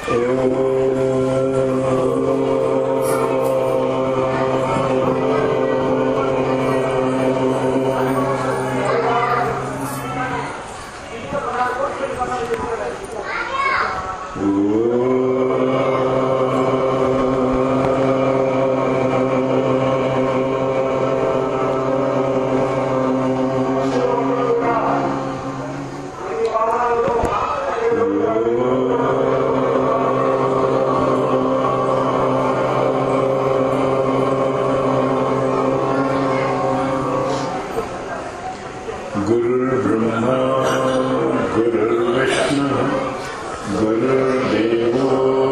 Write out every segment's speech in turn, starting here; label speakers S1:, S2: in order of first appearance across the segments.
S1: गुरुर्ब्रह्मा गुरुर्विष्णुः गुरुर्देवो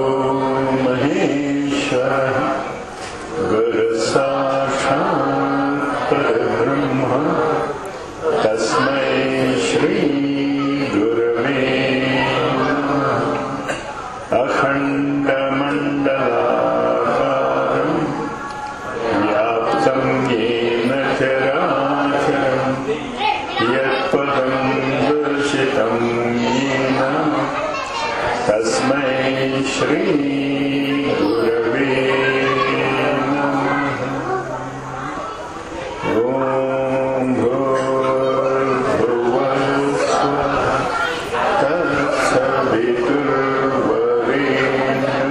S1: महेश्वरः गुरुसाक्षात् परब्रह्म तस्मै श्रीगुरवे नमः अखण्डमण्डलाकारम् व्याप्तं येन चराचरम् यत्पदं दर्शितं येन तस्मै श्रीगुरवे नमः ॐ भूर्भुवस्वः तत्सवितुर्वरेण्यं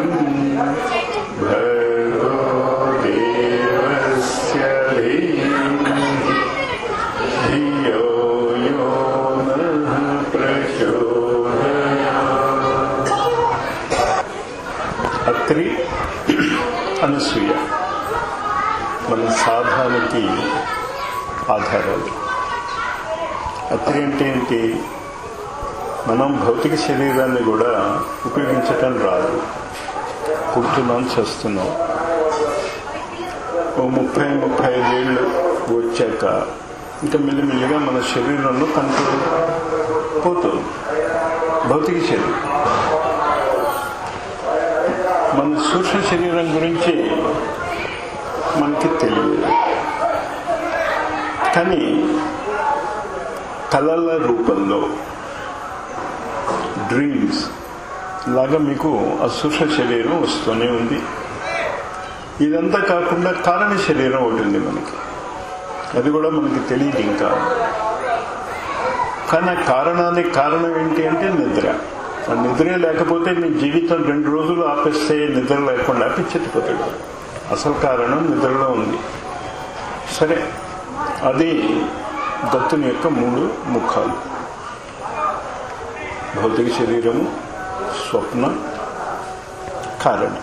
S1: भर्गो देवस्य धीमहि धियो यो नः प्रचोदयात् అత్రి అనసూయ మన సాధనకి ఆధారాలు అత్రి అంటే ఏంటి మనం భౌతిక శరీరాన్ని కూడా ఉపయోగించటం రాదు పుడుతున్నాం చేస్తున్నాం ఓ ముప్పై ముప్పై ఐదేళ్ళు వచ్చాక ఇంకా మెల్లిమెల్లిగా మన శరీరంలో కంట్రోల్ పోతుంది భౌతిక శరీరం మన సూక్ష్మ శరీరం గురించి మనకి తెలియదు కానీ కళల రూపంలో డ్రీమ్స్ లాగా మీకు ఆ సూక్ష్మ శరీరం వస్తూనే ఉంది ఇదంతా కాకుండా కారణ శరీరం ఒకటి ఉంది మనకి అది కూడా మనకి తెలియదు ఇంకా కానీ ఆ కారణానికి కారణం ఏంటి అంటే నిద్ర ఆ నిద్రే లేకపోతే మీ జీవితం రెండు రోజులు ఆపేస్తే నిద్ర లేకుండా పిచ్చెత్తిపోతాడు అసలు కారణం నిద్రలో ఉంది సరే అది దత్తుని యొక్క మూడు ముఖాలు భౌతిక శరీరము స్వప్న కారణం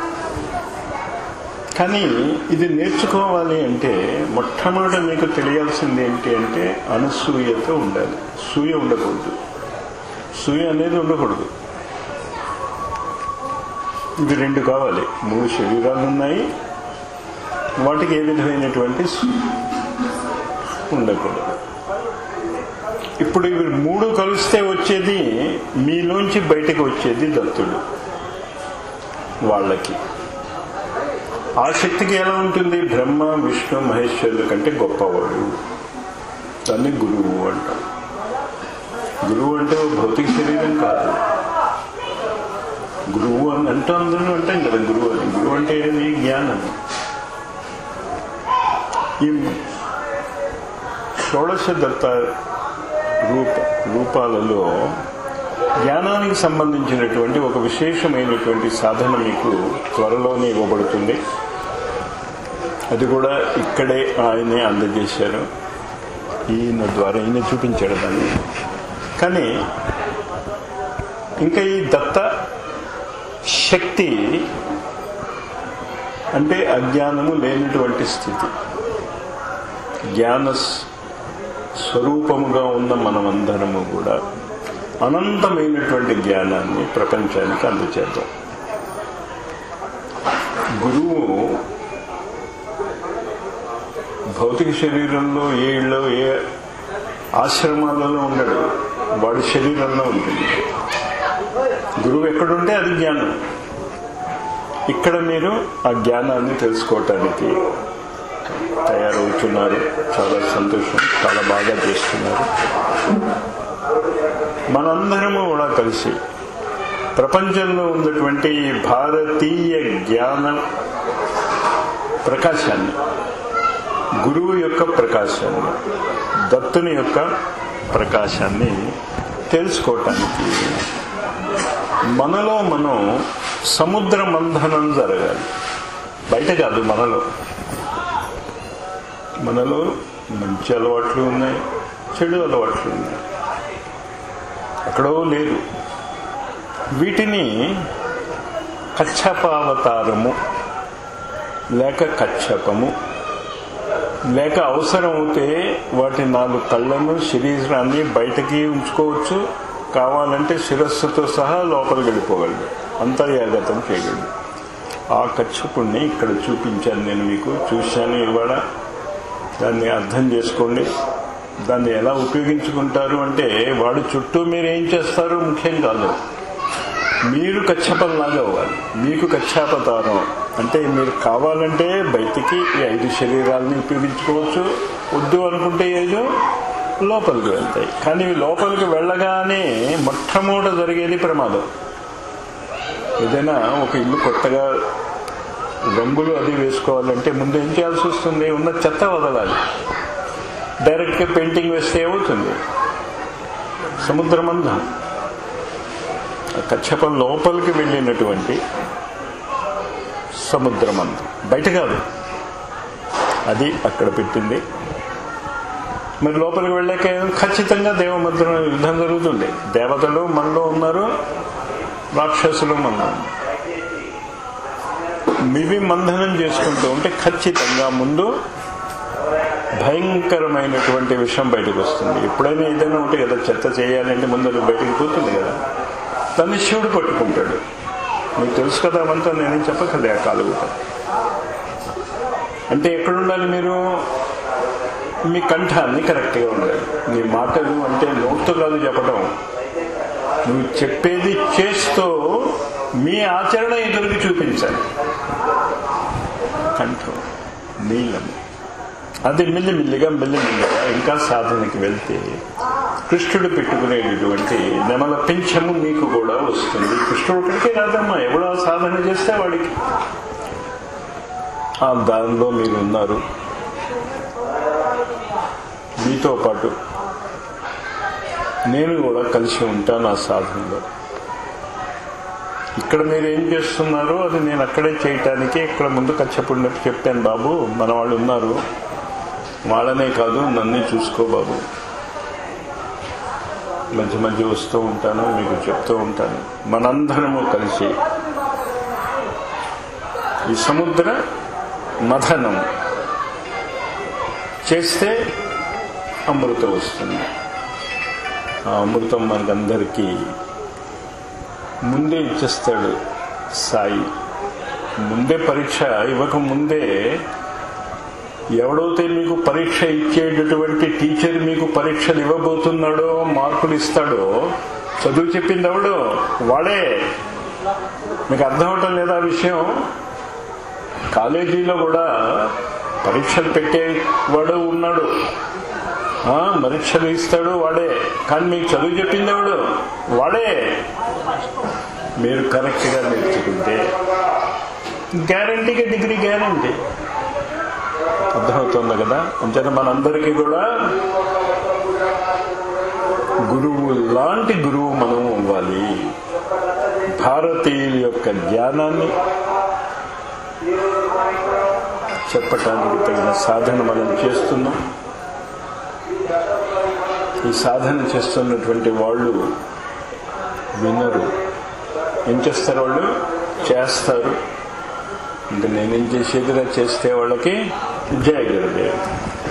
S1: కానీ ఇది నేర్చుకోవాలి అంటే మొట్టమొదట మీకు తెలియాల్సింది ఏంటి అంటే అనసూయతో ఉండాలి సూయ ఉండకూడదు సూయ అనేది ఉండకూడదు ఇది రెండు కావాలి మూడు శరీరాలు ఉన్నాయి వాటికి ఏ విధమైనటువంటి సు- ఉండకూడదు ఇప్పుడు ఇవి మూడు కలిస్తే వచ్చేది మీలోంచి బయటకు వచ్చేది దత్తుడు వాళ్ళకి ఆ శక్తికి ఎలా ఉంటుంది బ్రహ్మ విష్ణు మహేశ్వరుల కంటే గొప్పవాడు దాన్ని గురువు అంటాం గురువు అంటే ఓ భౌతిక శరీరం కాదు గురువు అని అంటూ అందరూ అంటాం కదా గురువు అని గురువు అంటే ఏది జ్ఞానం ఈ షోడశ దత్త రూప రూపాలలో జ్ఞానానికి సంబంధించినటువంటి ఒక విశేషమైనటువంటి సాధన మీకు త్వరలోనే ఇవ్వబడుతుంది అది కూడా ఇక్కడే ఆయనే అందజేశారు ఈయన ద్వారా ఈయన చూపించాడు దాన్ని కానీ ఇంకా ఈ దత్త శక్తి అంటే అజ్ఞానము లేనటువంటి స్థితి జ్ఞాన స్వరూపముగా ఉన్న మనమందరము కూడా అనంతమైనటువంటి జ్ఞానాన్ని ప్రపంచానికి అందచేద్దాం గురువు భౌతిక శరీరంలో ఏ ఇళ్ళో ఏ ఆశ్రమాలలో ఉండడు వాడి శరీరంలో ఉంటుంది గురువు ఎక్కడుంటే అది జ్ఞానం ఇక్కడ మీరు ఆ జ్ఞానాన్ని తెలుసుకోవటానికి తయారవుతున్నారు చాలా సంతోషం చాలా బాగా చేస్తున్నారు మనందరము కూడా కలిసి ప్రపంచంలో ఉన్నటువంటి ఈ భారతీయ జ్ఞాన ప్రకాశాన్ని గురువు యొక్క ప్రకాశాన్ని దత్తుని యొక్క ప్రకాశాన్ని తెలుసుకోవటానికి మనలో మనం సముద్ర మంథనం జరగాలి బయట కాదు మనలో మనలో మంచి అలవాట్లు ఉన్నాయి చెడు అలవాట్లు ఉన్నాయి ఎక్కడో లేదు వీటిని కచ్చపావతారము లేక కచ్చపము లేక అవసరం అవుతే వాటి నాలుగు కళ్ళను శరీరాన్ని బయటకి ఉంచుకోవచ్చు కావాలంటే శిరస్సుతో సహా లోపలికి వెళ్ళిపోగలడు అంతర్యాగతం చేయగలడు ఆ కచ్చపుణ్ణి ఇక్కడ చూపించాను నేను మీకు చూశాను ఇవాళ దాన్ని అర్థం చేసుకోండి దాన్ని ఎలా ఉపయోగించుకుంటారు అంటే వాడు చుట్టూ మీరు ఏం చేస్తారు ముఖ్యం కాదు మీరు కచ్చపంలాగా అవ్వాలి మీకు కచ్చాపతారం అంటే మీరు కావాలంటే బయటికి ఈ ఐదు శరీరాలని ఉపయోగించుకోవచ్చు వద్దు అనుకుంటే ఏదో లోపలికి వెళ్తాయి కానీ ఇవి లోపలికి వెళ్ళగానే మొట్టమొదట జరిగేది ప్రమాదం ఏదైనా ఒక ఇల్లు కొత్తగా రంగులు అది వేసుకోవాలంటే ముందు ఏం చేయాల్సి వస్తుంది ఉన్న చెత్త వదలాలి డైరెక్ట్గా పెయింటింగ్ వేస్తే ఏమవుతుంది సముద్రమంధం కచ్చపం లోపలికి వెళ్ళినటువంటి సముద్రమంధం బయట కాదు అది అక్కడ పెట్టింది మరి లోపలికి వెళ్ళాక ఖచ్చితంగా దేవమంత్రం యుద్ధం జరుగుతుంది దేవతలు మనలో ఉన్నారు రాక్షసులు మనలో ఉన్నారు మివి మంధనం చేసుకుంటూ ఉంటే ఖచ్చితంగా ముందు భయంకరమైనటువంటి విషయం బయటకు వస్తుంది ఎప్పుడైనా ఏదైనా ఉంటే కదా చెత్త చేయాలంటే ముందు అది బయటకు పోతుంది కదా దాన్ని శివుడు పట్టుకుంటాడు మీకు తెలుసు కదా అవంతా నేనేం చెప్పకలే ఆ కాలుగుట అంటే ఎక్కడుండాలి మీరు మీ కంఠాన్ని కరెక్ట్గా ఉండాలి మీ మాటలు అంటే నోట్తో కాదు చెప్పడం నువ్వు చెప్పేది చేస్తూ మీ ఆచరణ ఎదురుకి చూపించాలి కంఠం నీలం అది మెల్లిమెల్లిగా మెల్లిమెల్లిగా ఇంకా సాధనకి వెళ్తే కృష్ణుడు పెట్టుకునేటటువంటి నెమల పింఛము మీకు కూడా వస్తుంది కృష్ణుడు ఒకటికే కాదమ్మా ఎవడో సాధన చేస్తే వాడికి ఆ దానిలో మీరు ఉన్నారు మీతో పాటు నేను కూడా కలిసి ఉంటాను ఆ సాధనలో ఇక్కడ మీరు ఏం చేస్తున్నారో అది నేను అక్కడే చేయటానికి ఇక్కడ ముందు కచ్చపుడినట్టు చెప్పాను బాబు మన వాళ్ళు ఉన్నారు వాళ్ళనే కాదు నన్ను చూసుకో బాబు మధ్య మధ్య వస్తూ ఉంటాను మీకు చెప్తూ ఉంటాను మనందరము కలిసి ఈ సముద్ర మథనం చేస్తే అమృతం వస్తుంది ఆ అమృతం మనకందరికీ ముందే ఇచ్చేస్తాడు సాయి ముందే పరీక్ష ఇవ్వక ముందే ఎవడైతే మీకు పరీక్ష ఇచ్చేటటువంటి టీచర్ మీకు పరీక్షలు ఇవ్వబోతున్నాడో మార్కులు ఇస్తాడో చదువు చెప్పింది ఎవడు వాడే మీకు అర్థం అవటం లేదా విషయం కాలేజీలో కూడా పరీక్షలు పెట్టేవాడు ఉన్నాడు పరీక్షలు ఇస్తాడు వాడే కానీ మీకు చదువు చెప్పింది ఎవడు వాడే మీరు కరెక్ట్గా నేర్చుకుంటే గ్యారంటీగా డిగ్రీ గ్యారంటీ అర్థమవుతుంది కదా అంచేత మనందరికీ కూడా గురువు లాంటి గురువు మనం అవ్వాలి భారతీయుల యొక్క జ్ఞానాన్ని చెప్పటానికి తగిన సాధన మనం చేస్తున్నాం ఈ సాధన చేస్తున్నటువంటి వాళ్ళు వినరు ఏం చేస్తారు వాళ్ళు చేస్తారు ఇంకా నేనేం చేసేదిగా చేస్తే వాళ్ళకి జయ గురుదేవ్